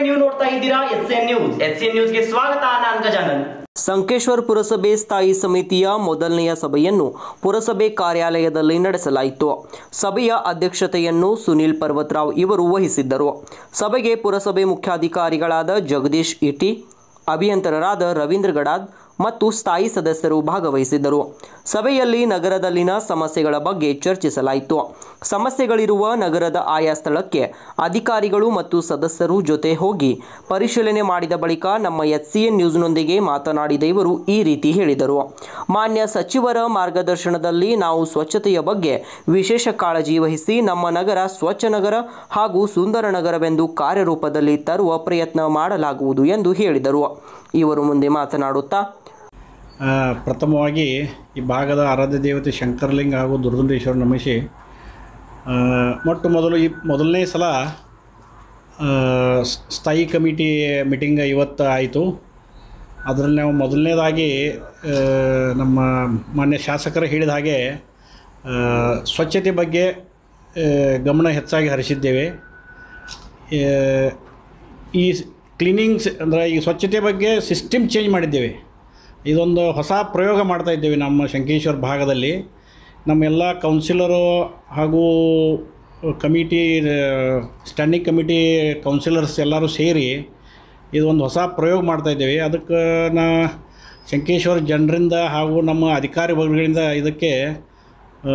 ನೀವು ನೋಡ್ತಾ ಇದ್ದೀರಾ H N news H N ನ್ಯೂಸ್ಗೆ ಸ್ವಾಗತ ನಾನು ಗಜಾನನ್ ಸಂಕೇಶ್ವರ್ ಪುರಸಭೆ ಸ್ಥಾಯಿ ಸಮಿತಿಯ ಮೊದಲನೆಯ ಸಭೆಯನ್ನು ಪುರಸಭೆ ಕಾರ್ಯಾಲಯದಲ್ಲಿ ನಡೆಸಲಾಯಿತು ಸಭೆಯ ಅಧ್ಯಕ್ಷತೆಯನ್ನು ಸುನೀಲ್ ಪರ್ವತ್ರಾವ್ ಇವರು ವಹಿಸಿದ್ದರು ಸಭೆಗೆ ಪುರಸಭೆ ಮುಖ್ಯಾಧಿಕಾರಿಗಳಾದ ಜಗದೀಶ್ ಇಟಿ ಅಭಿಯಂತರರಾದ ರವೀಂದ್ರ ಗಡಾದ್ ಮತ್ತು ಸ್ಥಾಯಿ ಸದಸ್ಯರು ಭಾಗವಹಿಸಿದ್ದರು ಸಭೆಯಲ್ಲಿ ನಗರದಲ್ಲಿನ ಸಮಸ್ಯೆಗಳ ಬಗ್ಗೆ ಚರ್ಚಿಸಲಾಯಿತು ಸಮಸ್ಯೆಗಳಿರುವ ನಗರದ ಆಯಾ ಸ್ಥಳಕ್ಕೆ ಅಧಿಕಾರಿಗಳು ಮತ್ತು ಸದಸ್ಯರು ಜೊತೆ ಹೋಗಿ ಪರಿಶೀಲನೆ ಮಾಡಿದ ಬಳಿಕ ನಮ್ಮ ಎಚ್ ಸಿ ಎನ್ ನ್ಯೂಸ್ನೊಂದಿಗೆ ಮಾತನಾಡಿದ ಇವರು ಈ ರೀತಿ ಹೇಳಿದರು ಮಾನ್ಯ ಸಚಿವರ ಮಾರ್ಗದರ್ಶನದಲ್ಲಿ ನಾವು ಸ್ವಚ್ಛತೆಯ ಬಗ್ಗೆ ವಿಶೇಷ ಕಾಳಜಿ ವಹಿಸಿ ನಮ್ಮ ನಗರ ಸ್ವಚ್ಛ ನಗರ ಹಾಗೂ ಸುಂದರ ನಗರವೆಂದು ಕಾರ್ಯರೂಪದಲ್ಲಿ ತರುವ ಪ್ರಯತ್ನ ಮಾಡಲಾಗುವುದು ಎಂದು ಹೇಳಿದರು ಇವರು ಮುಂದೆ ಮಾತನಾಡುತ್ತಾ ಆ, ಪ್ರಥಮವಾಗಿ ಈ ಭಾಗದ ಆರಾಧ್ಯ ದೇವತೆ ಶಂಕರಲಿಂಗ ಹಾಗೂ ದುರ್ದುಂಡೇಶ್ವರ ನಮಿಸಿ ಆ, ಮೊಟ್ಟ ಮೊದಲು ಈ ಮೊದಲನೇ ಸಲ ಆ, ಸ್- ಸ್ಥಾಯಿ ಕಮಿಟಿ ಮೀಟಿಂಗ್ ಇವತ್ತು ಆಯಿತು ಅದರಲ್ಲಿ ನಾವು ಮೊದಲನೇದಾಗಿ ಆ, ನಮ್ಮ ಮಾನ್ಯ ಶಾಸಕರು ಹೇಳಿದ ಹಾಗೆ ಆ, ಸ್ವಚ್ಛತೆ ಬಗ್ಗೆ ಆ, ಗಮನ ಹೆಚ್ಚಾಗಿ ಹರಿಸಿದ್ದೇವೆ ಆ, ಈ ಕ್ಲೀನಿಂಗ್ಸ್ ಅಂದರೆ ಈ ಸ್ವಚ್ಛತೆ ಬಗ್ಗೆ ಸಿಸ್ಟಮ್ ಚೇಂಜ್ ಮಾಡಿದ್ದೇವೆ ಇದೊಂದು ಹೊಸ ಪ್ರಯೋಗ ಮಾಡ್ತಾ ಇದ್ದೇವೆ ನಮ್ಮ ಶಂಕೇಶ್ವರ ಭಾಗದಲ್ಲಿ ನಮ್ಮೆಲ್ಲ ಕೌನ್ಸಿಲರು ಹಾಗೂ ಕಮಿಟಿ ಸ್ಟ್ಯಾಂಡಿಂಗ್ ಕಮಿಟಿ ಕೌನ್ಸಿಲರ್ಸ್ ಎಲ್ಲರೂ ಸೇರಿ ಇದೊಂದು ಹೊಸ ಪ್ರಯೋಗ ಮಾಡ್ತಾ ಇದ್ದೇವೆ ಅದಕ್ಕೆ ನಾ ಶಂಕೇಶ್ವರ ಜನರಿಂದ ಹಾಗೂ ನಮ್ಮ ಅಧಿಕಾರಿ ವರ್ಗಗಳಿಂದ ಇದಕ್ಕೆ ಆ,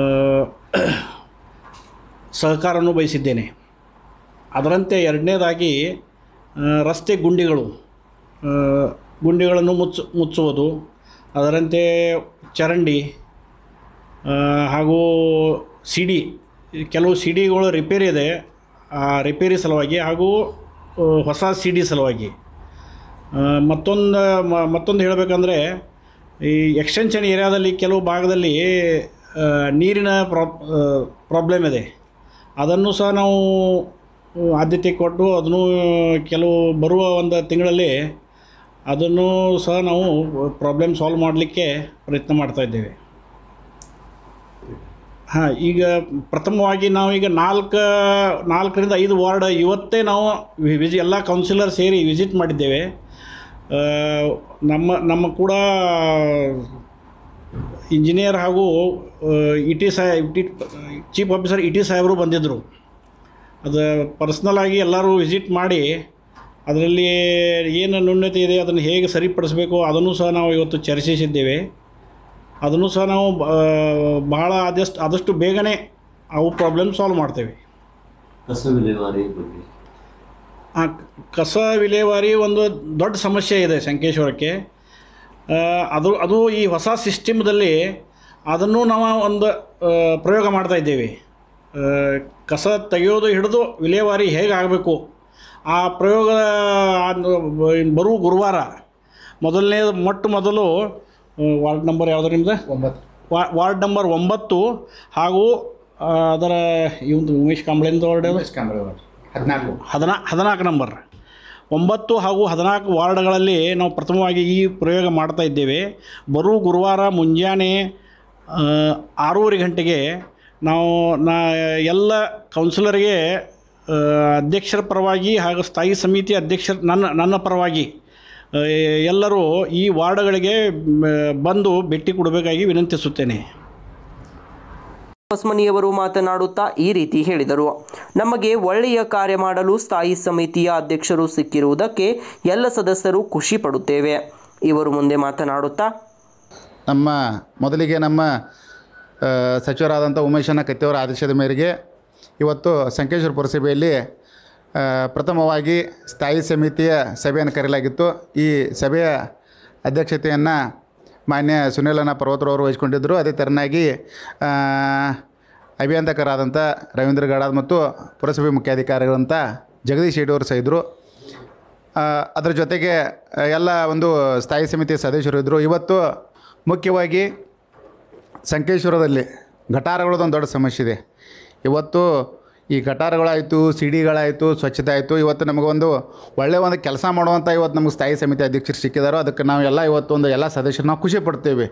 ಸಹಕಾರವನ್ನು ಬಯಸಿದ್ದೇನೆ ಅದರಂತೆ ಎರಡನೇದಾಗಿ ಆ, ರಸ್ತೆ ಗುಂಡಿಗಳು ಆ, ಗುಂಡಿಗಳನ್ನು ಮುಚ್ಚ ಮುಚ್ಚುವುದು ಅದರಂತೆ ಚರಂಡಿ ಆ, ಹಾಗೂ ಸಿಡಿ ಕೆಲವು ಸಿಡಿಗಳು ರಿಪೇರಿ ಇದೆ ಆ ರಿಪೇರಿ ಸಲುವಾಗಿ ಹಾಗೂ ಆ, ಹೊಸ ಸಿಡಿ ಸಲುವಾಗಿ ಮತ್ತೊಂದು ಮತ್ತೊಂದು ಹೇಳಬೇಕಂದ್ರೆ ಈ ಎಕ್ಸ್ಟೆನ್ಷನ್ ಏರಿಯಾದಲ್ಲಿ ಕೆಲವು ಭಾಗದಲ್ಲಿ ಆ, ನೀರಿನ ಪ್ರಾಬ್ ಪ್ರಾಬ್ಲಮ್ ಇದೆ ಅದನ್ನು ಸಹ ನಾವು ಆದ್ಯತೆ ಕೊಟ್ಟು ಅದನ್ನು ಕೆಲವು ಬರುವ ಒಂದು ತಿಂಗಳಲ್ಲಿ ಅದನ್ನು ಸಹ ನಾವು ಪ್ರಾಬ್ಲಮ್ ಸಾಲ್ವ್ ಮಾಡಲಿಕ್ಕೆ ಪ್ರಯತ್ನ ಮಾಡ್ತಾ ಇದ್ದೇವೆ ಹಾಂ ಈಗ ಪ್ರಥಮವಾಗಿ ನಾವು ಈಗ ನಾಲ್ಕು ನಾಲ್ಕರಿಂದ ಐದು ವಾರ್ಡ್ ಇವತ್ತೇ ನಾವು ವಿ- ವಿಜಿ ಎಲ್ಲ ಕೌನ್ಸಿಲರ್ ಸೇರಿ ವಿಸಿಟ್ ಮಾಡಿದ್ದೇವೆ ಆ, ನಮ್ಮ ನಮ್ಮ ಕೂಡ ಇಂಜಿನಿಯರ್ ಹಾಗೂ ಇ ಟಿ ಸಾಹೇಬ್ T chief officer E T ಸಾಹೇಬರು ಬಂದಿದ್ದರು ಅದು ಪರ್ಸ್ನಲ್ ಆಗಿ ಎಲ್ಲರೂ ವಿಸಿಟ್ ಮಾಡಿ ಅದರಲ್ಲಿ ಏನು ನ್ಯೂನ್ಯತೆ ಇದೆ ಅದನ್ನು ಹೇಗೆ ಸರಿಪಡಿಸಬೇಕು ಅದನ್ನು ಸಹ ನಾವು ಇವತ್ತು ಚರ್ಚಿಸಿದ್ದೇವೆ ಅದನ್ನು ಸಹ ನಾವು ಆ, ಬಹಳ ಆದಷ್ಟು ಆದಷ್ಟು ಬೇಗನೆ ಅವು ಪ್ರಾಬ್ಲಮ್ ಸಾಲ್ವ್ ಮಾಡ್ತೇವೆ ಕಸ ವಿಲೇವಾರಿ ಬಗ್ಗೆ ಆ ಕಸ ವಿಲೇವಾರಿ ಒಂದು ದೊಡ್ಡ ಸಮಸ್ಯೆ ಇದೆ ಸಂಕೇಶ್ವರಕ್ಕೆ ಆ, ಅದು ಅದು ಈ ಹೊಸ ಸಿಸ್ಟಮ್ದಲ್ಲಿ ಅದನ್ನು ನಾವು ಒಂದು ಆ, ಪ್ರಯೋಗ ಮಾಡ್ತಾ ಇದ್ದೇವೆ ಆ, ಕಸ ತೆಗೆಯೋದು ಹಿಡಿದು ವಿಲೇವಾರಿ ಹೇಗೆ ಆಗಬೇಕು ಆ ಪ್ರಯೋಗ ಆ- ಬರುವ ಗುರುವಾರ ಮೊದಲನೇ ಮೊಟ್ಟ ಮೊದಲು ಆ, ವಾರ್ಡ್ ನಂಬರ್ ಯಾವುದು ನಿಮ್ಮದು ಒಂಬತ್ತು ವಾರ್ಡ್ ನಂಬರ್ ಒಂಬತ್ತು ಹಾಗೂ ಆ, ಅದರ ಇವಂದು ಉಮೇಶ್ ಕಾಂಬ್ಳೆಂದು ವಾರ್ಡ್ ಯಾವುದು? ಹದಿನಾಲ್ಕು ಹದಿನಾ ಹದಿನಾಲ್ಕು ನಂಬರ್ ಒಂಬತ್ತು ಹಾಗೂ ಹದಿನಾಲ್ಕು ವಾರ್ಡ್ಗಳಲ್ಲಿ ನಾವು ಪ್ರಥಮವಾಗಿ ಈ ಪ್ರಯೋಗ ಮಾಡ್ತಾ ಇದ್ದೇವೆ ಬರುವ ಗುರುವಾರ ಮುಂಜಾನೆ ಆ, ಆರೂವರೆ ಗಂಟೆಗೆ ನಾವು ನಾ ಎಲ್ಲ ಕೌನ್ಸಿಲರ್ಗೆ ಆ, ಅಧ್ಯಕ್ಷರ ಪರವಾಗಿ ಹಾಗೂ ಸ್ಥಾಯಿ ಸಮಿತಿ ಅಧ್ಯಕ್ಷರ ನನ್ನ ನನ್ನ ಪರವಾಗಿ ಆ, ಎಲ್ಲರೂ ಈ ವಾರ್ಡ್ಗಳಿಗೆ ಮ್, ಬಂದು ಭೇಟಿ ಕೊಡಬೇಕಾಗಿ ವಿನಂತಿಸುತ್ತೇನೆ ಹೊಸ್ಮನಿಯವರು ಮಾತನಾಡುತ್ತಾ ಈ ರೀತಿ ಹೇಳಿದರು ನಮಗೆ ಒಳ್ಳೆಯ ಕಾರ್ಯ ಮಾಡಲು ಸ್ಥಾಯಿ ಸಮಿತಿಯ ಅಧ್ಯಕ್ಷರು ಸಿಕ್ಕಿರುವುದಕ್ಕೆ ಎಲ್ಲ ಸದಸ್ಯರು ಖುಷಿ ಪಡುತ್ತೇವೆ ಇವರು ಮುಂದೆ ಮಾತನಾಡುತ್ತಾ ನಮ್ಮ ಮೊದಲಿಗೆ ನಮ್ಮ ಆ, ಸಚಿವರಾದಂಥ ಉಮೇಶನ ಕತ್ತಿಯವರ ಆದೇಶದ ಮೇರೆಗೆ ಇವತ್ತು ಸಂಕೇಶ್ವರ ಪುರಸಭೆಯಲ್ಲಿ ಆ, ಪ್ರಥಮವಾಗಿ ಸ್ಥಾಯಿ ಸಮಿತಿಯ ಸಭೆಯನ್ನು ಕರೆಯಲಾಗಿತ್ತು ಈ ಸಭೆಯ ಅಧ್ಯಕ್ಷತೆಯನ್ನು ಮಾನ್ಯ ಸುನೀಲನ ಪರ್ವತರವರು ವಹಿಸಿಕೊಂಡಿದ್ದರು ಅದೇ ಥರನಾಗಿ ಆ, ಅಭಿಯಂತಕರಾದಂಥ ರವೀಂದ್ರ ಗಡಾದ್ ಮತ್ತು ಪುರಸಭೆ ಮುಖ್ಯಾಧಿಕಾರಿಗಳಂಥ ಜಗದೀಶ್ ಶೆಟ್ಟಿ ಅವರು ಸಹ ಇದ್ದರು ಆ, ಅದರ ಜೊತೆಗೆ ಆ, ಎಲ್ಲ ಒಂದು ಸ್ಥಾಯಿ ಸಮಿತಿಯ ಸದಸ್ಯರು ಇದ್ದರು ಇವತ್ತು ಮುಖ್ಯವಾಗಿ ಸಂಕೇಶ್ವರದಲ್ಲಿ ಗಟಾರಗಳದೊಂದು ದೊಡ್ಡ ಸಮಸ್ಯೆ ಇದೆ ಇವತ್ತು ಈ ಗಟಾರಗಳಾಯಿತು ಸಿಡಿಗಳಾಯಿತು ಸ್ವಚ್ಛತೆ ಆಯಿತು ಇವತ್ತು ನಮಗೊಂದು ಒಳ್ಳೆಯ ಒಂದು ಕೆಲಸ ಮಾಡುವಂಥ ಇವತ್ತು ನಮಗೆ ಸ್ಥಾಯಿ ಸಮಿತಿ ಅಧ್ಯಕ್ಷರು ಸಿಕ್ಕಿದಾರೋ ಅದಕ್ಕೆ ನಾವು ಎಲ್ಲ ಇವತ್ತು ಒಂದು ಎಲ್ಲ ಸದಸ್ಯರು ನಾವು ಖುಷಿ ಪಡ್ತೇವೆ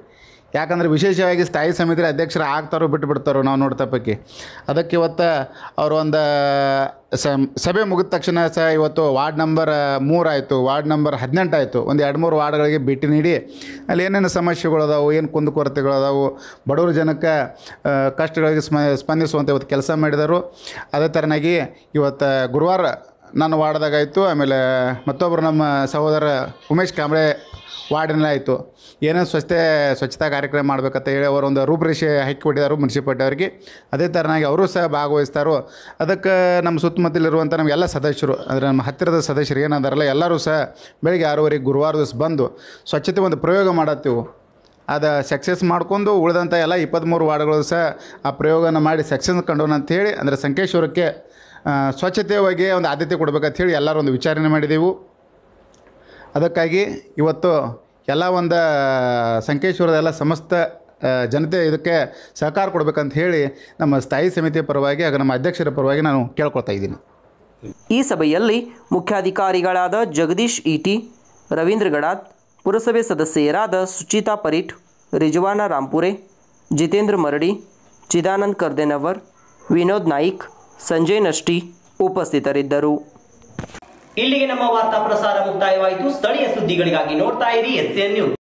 ಯಾಕಂದರೆ ವಿಶೇಷವಾಗಿ ಸ್ಥಾಯಿ ಸಮಿತಿ ಅಧ್ಯಕ್ಷರು ಆಗ್ತಾರೋ ಬಿಟ್ಟು ಬಿಡ್ತಾರೋ ನಾವು ನೋಡ್ತಾ ಪೈಕಿ ಅದಕ್ಕೆ ಇವತ್ತು ಅವರು ಒಂದು ಸಭೆ ಮುಗಿದ ತಕ್ಷಣ ಸಹ ಇವತ್ತು ವಾರ್ಡ್ ನಂಬರ್ ಮೂರಾಯಿತು ವಾರ್ಡ್ ನಂಬರ್ ಹದಿನೆಂಟು ಆಯಿತು ಒಂದು ಎರಡು ಮೂರು ವಾರ್ಡ್ಗಳಿಗೆ ಭೇಟಿ ನೀಡಿ ಅಲ್ಲಿ ಏನೇನು ಸಮಸ್ಯೆಗಳದಾವು ಏನು ಕುಂದುಕೊರತೆಗಳದಾವು ಬಡವ್ರ ಜನಕ್ಕೆ ಆ, ಕಷ್ಟಗಳಿಗೆ ಸ್ಮ ಸ್ಪಂದಿಸುವಂಥ ಇವತ್ತು ಕೆಲಸ ಮಾಡಿದರು ಅದೇ ಥರನಾಗಿ ಇವತ್ತು ಗುರುವಾರ ನನ್ನ ವಾರ್ಡ್ದಾಗಾಯಿತು ಆಮೇಲೆ ಮತ್ತೊಬ್ಬರು ನಮ್ಮ ಸಹೋದರ ಉಮೇಶ್ ಕಾಂಬ್ಳೆ ವಾರ್ಡಿನಲ್ಲಿ ಆಯಿತು ಏನೇನು ಸ್ವಚ್ಛತೆ ಸ್ವಚ್ಛತಾ ಕಾರ್ಯಕ್ರಮ ಮಾಡ್ಬೇಕಂತ ಹೇಳಿ ಅವರು ಒಂದು ರೂಪರೇಷೆ ಹಾಕಿಕೊಟ್ಟಿದ್ದಾರೆ ಮುನ್ಸಿಪಾಲ್ಟಿ ಅವರಿಗೆ ಅದೇ ಥರನಾಗಿ ಅವರು ಸಹ ಭಾಗವಹಿಸ್ತಾರೋ ಅದಕ್ಕೆ ನಮ್ಮ ಸುತ್ತಮುತ್ತಲಿರುವಂಥ ನಮ್ಮ ಎಲ್ಲ ಸದಸ್ಯರು ಅಂದರೆ ನಮ್ಮ ಹತ್ತಿರದ ಸದಸ್ಯರು ಏನದಾರಲ್ಲ ಎಲ್ಲರೂ ಸಹ ಬೆಳಿಗ್ಗೆ ಆರೂವರೆಗೆ ಗುರುವಾರ ದಿವಸ ಬಂದು ಸ್ವಚ್ಛತೆ ಒಂದು ಪ್ರಯೋಗ ಮಾಡತ್ತೀವಿ ಅದು ಸಕ್ಸಸ್ ಮಾಡ್ಕೊಂಡು ಉಳಿದಂಥ ಎಲ್ಲ ಇಪ್ಪತ್ತ್ಮೂರು ವಾರ್ಡ್ಗಳು ಸಹ ಆ ಪ್ರಯೋಗನ ಮಾಡಿ ಸಕ್ಸಸ್ ಕಂಡೋಣ ಅಂಥೇಳಿ ಅಂದರೆ ಸಂಕೇಶ್ವರಕ್ಕೆ ಆ, ಸ್ವಚ್ಛತೆ ಬಗ್ಗೆ ಒಂದು ಆದ್ಯತೆ ಕೊಡ್ಬೇಕಂತ ಹೇಳಿ ಎಲ್ಲರೂ ಒಂದು ವಿಚಾರಣೆ ಮಾಡಿದೆವು ಅದಕ್ಕಾಗಿ ಇವತ್ತು ಎಲ್ಲ ಒಂದು ಸಂಕೇಶ್ವರದ ಎಲ್ಲ ಸಮಸ್ತ ಆ, ಜನತೆ ಇದಕ್ಕೆ ಸಹಕಾರ ಕೊಡ್ಬೇಕಂತ ಹೇಳಿ ನಮ್ಮ ಸ್ಥಾಯಿ ಸಮಿತಿಯ ಪರವಾಗಿ ಹಾಗೂ ನಮ್ಮ ಅಧ್ಯಕ್ಷರ ಪರವಾಗಿ ನಾನು ಕೇಳ್ಕೊಳ್ತಾ ಇದ್ದೀನಿ ಈ ಸಭೆಯಲ್ಲಿ ಮುಖ್ಯಾಧಿಕಾರಿಗಳಾದ ಜಗದೀಶ್ ಇಟಿ ರವೀಂದ್ರ ಗಡಾದ್ ಪುರಸಭೆ ಸದಸ್ಯರಾದ ಸುಚಿತಾ ಪರೀಟ್ ರಿಜ್ವಾನ ರಾಂಪುರೆ ಜಿತೇಂದ್ರ ಮರಡಿ ಚಿದಾನಂದ್ ಕರ್ದೆನವರ್ ವಿನೋದ್ ನಾಯಿಕ್ ಸಂಜಯ್ ನಷ್ಟಿ ಉಪಸ್ಥಿತರಿದ್ದರು ಇಲ್ಲಿಗೆ ನಮ್ಮ ವಾರ್ತಾ ಪ್ರಸಾರ ಮುಕ್ತಾಯವಾಯಿತು ಸ್ಥಳೀಯ ಸುದ್ದಿಗಳಿಗಾಗಿ ನೋಡ್ತಾ ಇರಿ ಎಸ್ ನ್ಯೂಸ್